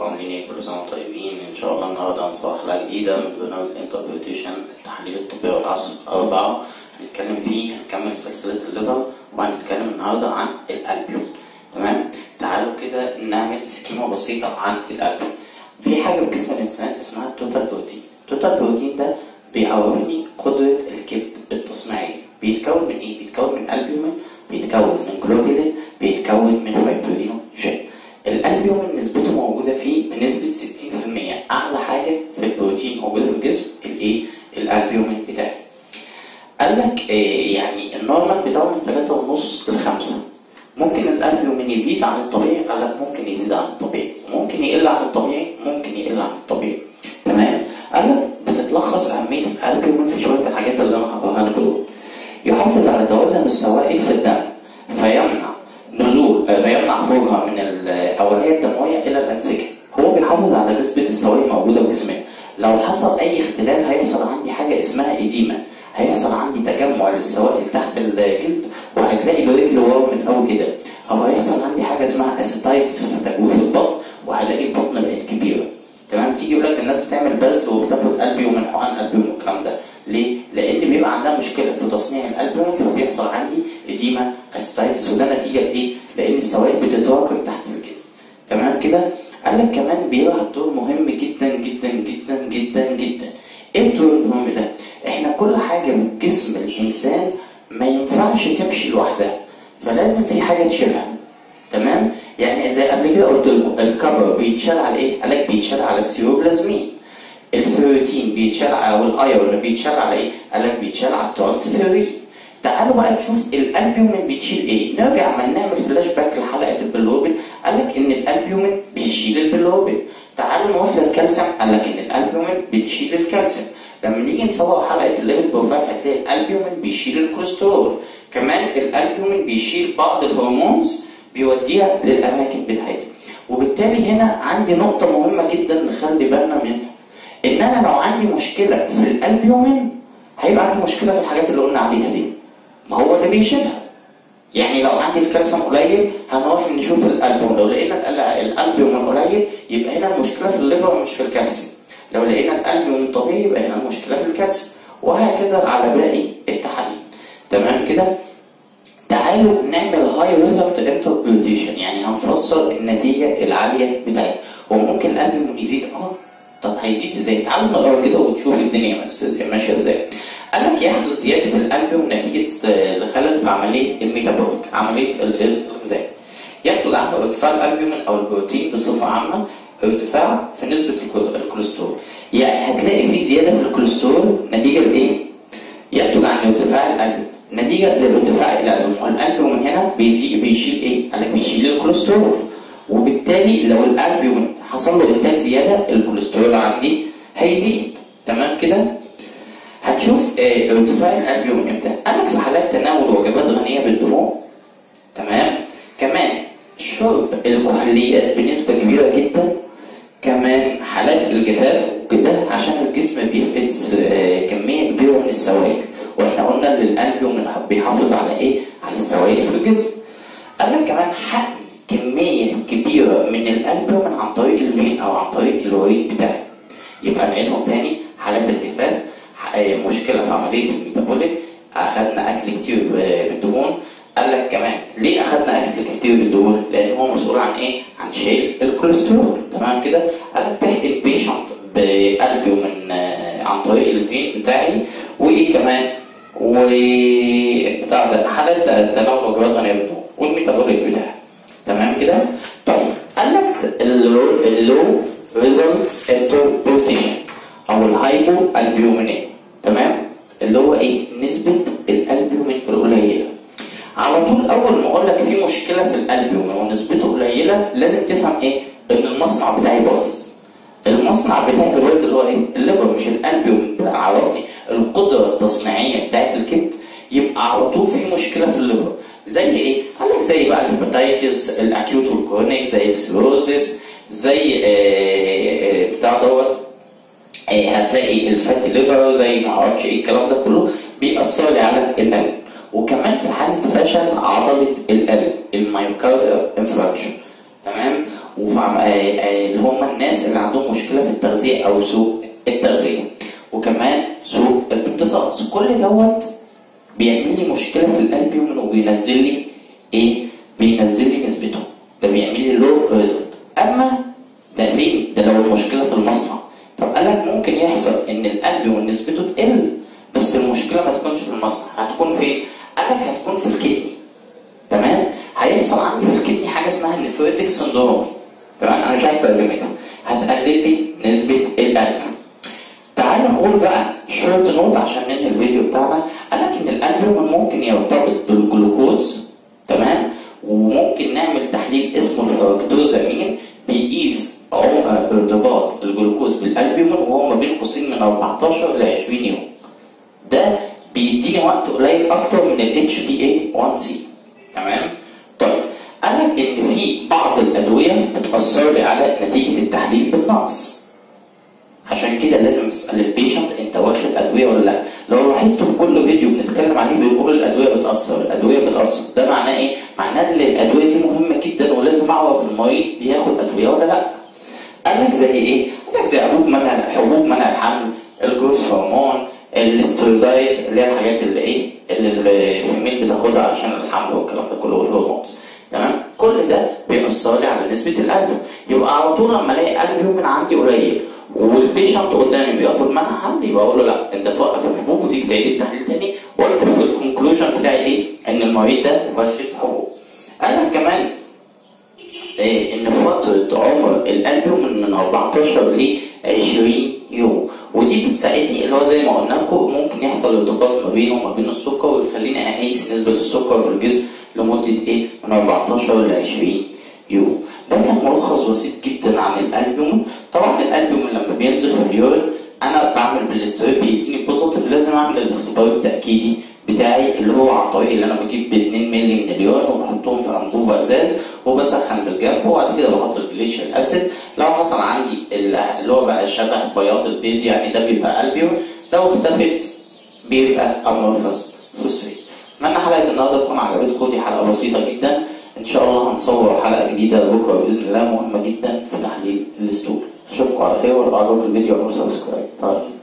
عاملين ايه كل سنه وانتم طيبين ان شاء الله النهارده هنصور حلقه جديده من برنامج انتربريتيشن التحليل الطبي والعصر اربعه هنتكلم فيه هنكمل سلسله الليفر وهنتكلم النهارده عن الالبيون تمام تعالوا كده نعمل سكيما بسيطه عن الالبيون في حاجه في جسم الانسان اسمها التوتال بروتين التوتال بروتين ده بيعرفني قدره الكبد التصنيعيه بيتكون من ايه بيتكون من البيومين بيتكون من جلوبولين بيتكون من فايبرينوجين الالبيومين نسبته موجوده فيه بنسبه 60% اعلى حاجه في البروتين موجوده في الجسم الايه الالبيومين بتاعي قال لك إيه يعني النورمال بتاعه من 3.5 ل 5 ممكن الالبيومين يزيد عن الطبيعي قال لك ممكن يزيد عن الطبيعي ممكن يقل عن الطبيعي ممكن يقل عن الطبيعي تمام قال لك بتتلخص اهميه الالبيومين في شويه الحاجات اللي انا هقولها لكم دول يحافظ على توازن السوائل في الدم فيمنع نزول فيمنع خروجها من الاوعيه الدمويه الى الانسجه هو بيحافظ على نسبه السوائل موجوده في جسمنا لو حصل اي اختلال هيحصل عندي حاجه اسمها اديمه هيحصل عندي تجمع للسوائل تحت الجلد وهتلاقي الرجل ورمت قوي كده او هيحصل عندي حاجه اسمها اسيتايتس في تجويف البطن وهلاقي البطن بقت كبيره تمام تيجي يقول لك الناس بتعمل بذل وبتاخد البيوم من حقن البيوم والكلام ده ليه؟ لان بيبقى عندها مشكله في تصنيع الالبوم فبيحصل عندي اديما اسيتايتس وده نتيجه لايه؟ لان السوائل بتتراكم تحت الجلد تمام كده؟ قال لك كمان بيلعب دور مهم جدا جدا جدا جدا جدا ايه الدور المهم ده؟ احنا كل حاجه في جسم الانسان ما ينفعش تمشي لوحدها فلازم في حاجه تشيلها تمام؟ يعني زي قبل كده قلت لكم الكبر بيتشال على ايه؟ قال لك بيتشال على السيروبلازمين الفيروتين بيتشال او الايرون بيتشال على ايه؟ قال لك بيتشال على الترانسفيرين تعالوا بقى نشوف الالبيومين بيتشيل ايه؟ نرجع ما نعمل فلاش باك لحلقه البلوبين قال لك ان الالبيومين بيشيل البلوبين تعالوا نروح للكالسيوم قال لك ان الالبيومين بتشيل الكالسيوم لما نيجي نصور حلقه الليفل بروفايل هتلاقي الالبيومين بيشيل الكوليسترول كمان الالبيومين بيشيل بعض الهرمونز بيوديها للاماكن بتاعتها وبالتالي هنا عندي نقطه مهمه جدا نخلي بالنا منها ان انا لو عندي مشكله في الالبيومين هيبقى عندي مشكله في الحاجات اللي قلنا عليها دي ما هو اللي بيشيلها يعني لو عندي الكالسيوم قليل هنروح نشوف الالبوم لو لقينا الالبيوم قليل يبقى هنا المشكله في الليفر مش في الكالسيوم لو لقينا الالبيوم طبيعي يبقى هنا المشكله في الكالسيوم وهكذا على باقي التحاليل تمام كده تعالوا نعمل هاي ريزلت انتربريتيشن يعني هنفسر النتيجه العاليه بتاعتها هو ممكن الالبيوم يزيد اه طب هيزيد ازاي؟ تعالوا نقرا كده ونشوف الدنيا ماشيه ازاي. قال لك يحدث زياده الالبيوم نتيجه لخلل في عمليه الميتابوليك عمليه الغذاء. ينتج عنه ارتفاع الالبيومين او البروتين بصفه عامه ارتفاع في نسبه الكوليسترول. يعني هتلاقي في زياده في الكوليسترول نتيجه لايه؟ ينتج عن ارتفاع الالبيوم نتيجه لارتفاع الالبيوم والالبيوم هنا بيزيد بيشيل ايه؟ قال لك بيشيل الكوليسترول وبالتالي لو الالبيوم حصل له انتاج زياده الكوليسترول عندي هيزيد تمام كده هتشوف اه ارتفاع الالبيوم امتى قالك في حالات تناول وجبات غنيه بالدهون تمام كمان شرب الكحوليات بنسبه كبيره جدا كمان حالات الجفاف وكده عشان الجسم بيفقد اه كميه كبيره من السوائل واحنا قلنا ان الالبيوم بيحافظ على ايه على السوائل في الجسم قالك كمان حقن كمية كبيرة من الألبومين عن طريق الفين أو عن طريق الوريد بتاعي يبقى نعيدهم تاني حالات الجفاف مشكلة في عملية الميتابوليك أخدنا أكل كتير بالدهون قال لك كمان ليه أخدنا أكل كتير بالدهون؟ لأن هو مسؤول عن إيه؟ عن شيل الكوليسترول تمام كده؟ قال لك تحقن بيشنت بألبومين عن طريق الفين بتاعي وإيه كمان؟ وبتاع ده حالات تناول وجبات غنية بالدهون والميتابوليك بتاعي تمام كده؟ طيب قال لك اللو اللو ريزلت انتربريتيشن او الهايبو البيومينين تمام؟ اللي هو ايه؟ نسبة الالبيومين القليلة. على طول اول ما اقول لك في مشكلة في الالبيومين ونسبته قليلة لازم تفهم ايه؟ ان المصنع بتاعي بايظ. المصنع بتاعي اللي بايظ اللي هو ايه؟ الليفر مش الالبيومين عرفني القدرة التصنيعية بتاعت الكبد يبقى على طول في مشكلة في الليفر. زي ايه؟ قال لك زي بقى الهيباتيتس الاكيوت والكرونيك زي السيروزس زي آه بتاع دوت آه هتلاقي الفاتي ليفر زي ما اعرفش ايه الكلام ده كله بيأثر لي على القلب وكمان في حاله فشل عضله القلب المايوكارديال انفراكشن تمام وفي عم- آه، آه، اللي هم الناس اللي عندهم مشكله في التغذيه او سوء التغذيه وكمان سوء الامتصاص كل دوت بيعمل لي مشكله في الالبيومين وبينزل لي ايه بينزل لي نسبته ده بيعمل لي لو ريزلت اما ده فين ده لو المشكله في المصنع طب قال لك ممكن يحصل ان الالبيومين نسبته تقل بس المشكله ما تكونش في المصنع هتكون فين قال لك هتكون في الكدني تمام هيحصل عندي في الكدني حاجه اسمها النفروتيك سندروم تمام انا مش عارف ترجمتها هتقلل لي نسبه القلب تعالوا نقول بقى شورت نوت عشان ننهي الفيديو بتاعنا قال لك ان الالبوم ممكن يرتبط بالجلوكوز تمام وممكن نعمل تحليل اسمه الفركتوزامين بيقيس عمر ارتباط الجلوكوز بالالبومين وهو ما بين قوسين من 14 ل 20 يوم ده بيديني وقت قليل اكتر من ال HbA1c تمام طيب قال لك ان في بعض الادويه بتاثر لي على نتيجه التحليل بالنقص عشان كده لازم تسال البيشنت انت واخد ادويه ولا لا لو لاحظتوا في كل فيديو بنتكلم عليه بيقول الادويه بتاثر الادويه بتاثر ده معناه ايه معناه ان الادويه دي مهمه جدا ولازم اعرف المريض بياخد ادويه ولا لا قال لك زي ايه قال لك زي حبوب منع حبوب منع الحمل الجروس هرمون الاسترويدايت اللي هي الحاجات اللي ايه اللي الفيميل بتاخدها عشان الحمل والكلام ده كله والهرمونز تمام كل ده بيأثر لي على نسبة القلب يبقى على طول لما الاقي قلب من عندي قليل والبيشنت قدامي بياخد معاها حمل يبقى اقول له لا انت توقف الحبوب وتيجي تعيد التحليل تاني واكتب في الكونكلوجن بتاعي ايه ان المريض ده واخد حبوب انا كمان إيه ان فترة عمر القلب من 14 ل 20 يوم ودي بتساعدني اللي هو زي ما قلنا لكم ممكن يحصل ارتباط ما بينه وما بين السكر ويخليني اقيس نسبة السكر في الجسم لمدة ايه من 14 ل 20 يوم ده كان ملخص بسيط جدا عن الالبوم طبعا الالبوم لما بينزل في اليورين انا بعمل بالاستويب بيديني بوزيتيف لازم اعمل الاختبار التاكيدي بتاعي اللي هو عن طريق اللي انا بجيب ب 2 مللي من اليورين وبحطهم في انبوبه ازاز وبسخن بالجنب وبعد كده بحط الجليشيال اسيد لو حصل عندي اللي هو بقى شبه بياض البيض يعني ده بيبقى البيوم لو اختفت بيبقى امورفوس فوسفيت اتمنى حلقه النهارده تكون عجبتكم دي حلقه بسيطه جدا ان شاء الله هنصور حلقه جديده بكره باذن الله مهمه جدا في تحليل الستول اشوفكم على خير وارجعوا الفيديو واعملوا سبسكرايب